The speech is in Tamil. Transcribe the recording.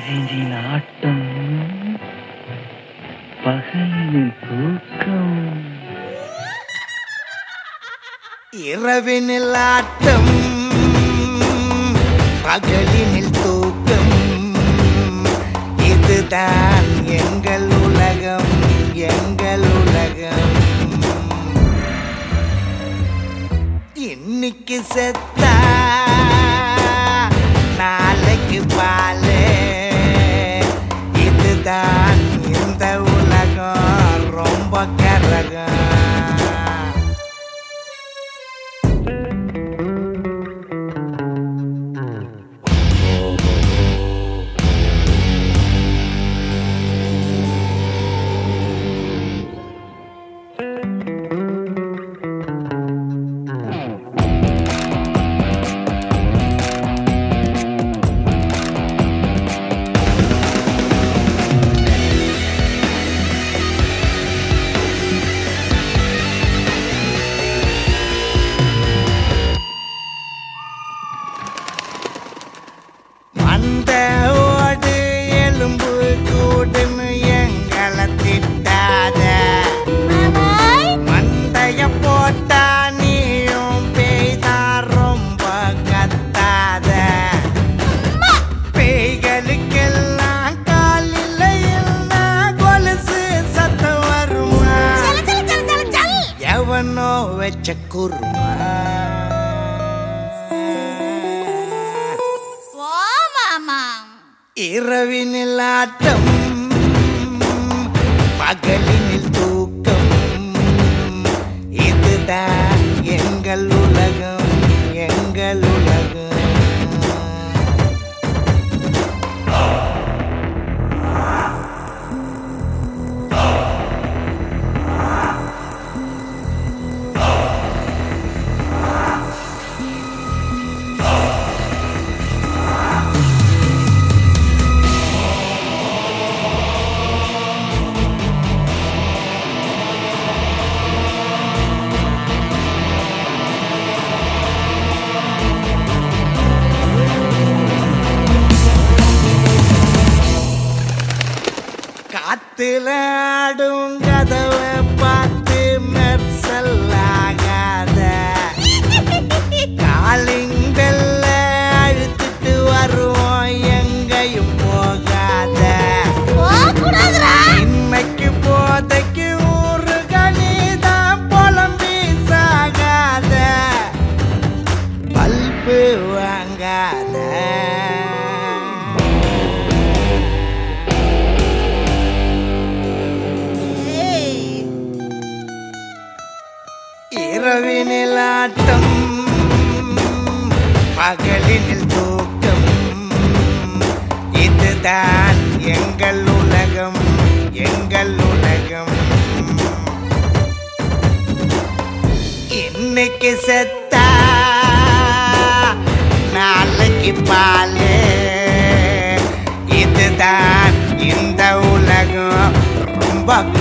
நெஞ்சின் ஆட்டம் பகலின் தூக்கம் இரவினில் ஆட்டம் பகலினில் தூக்கம் இதுதான் எங்கள் உலகம் எங்கள் உலகம் இன்னைக்கு செத்தா நாளைக்கு பாலு இதுதான் இந்த உலகம் ரொம்ப கரகம் அந்த ஓடு எலும்பு கூடுன்னு எங்களை திட்டாத மண்டைய போட்டா நீயும் பேய்தான் ரொம்ப கத்தாத பேய்களுக்கெல்லாம் காலில் இல்லா கொலுசு சத்தம் வருமா எவனோ வச்ச குருமா இரவினில் ஆட்டம் பகலினில் தூக்கம் இதுதான் எங்கள் உலகம் எங்கள் உலகம் காத்துல ஆடும் கதவை பார்த்து மெர்சல் ஆகாத காலிங்கல்ல அழுத்திட்டு வருவோம் எங்கேயும் போகாத இன்னைக்கு போதைக்கு ஊரு கணிதான் புலம்பி சாகாத பல்பு வாங்காத இரவினில் ஆட்டம் பகலினில் தூக்கம் இதுதான் எங்கள் உலகம் எங்கள் உலகம் இன்னைக்கு செத்தா நாளைக்கு பாலு இதுதான் இந்த உலகம் ரொம்ப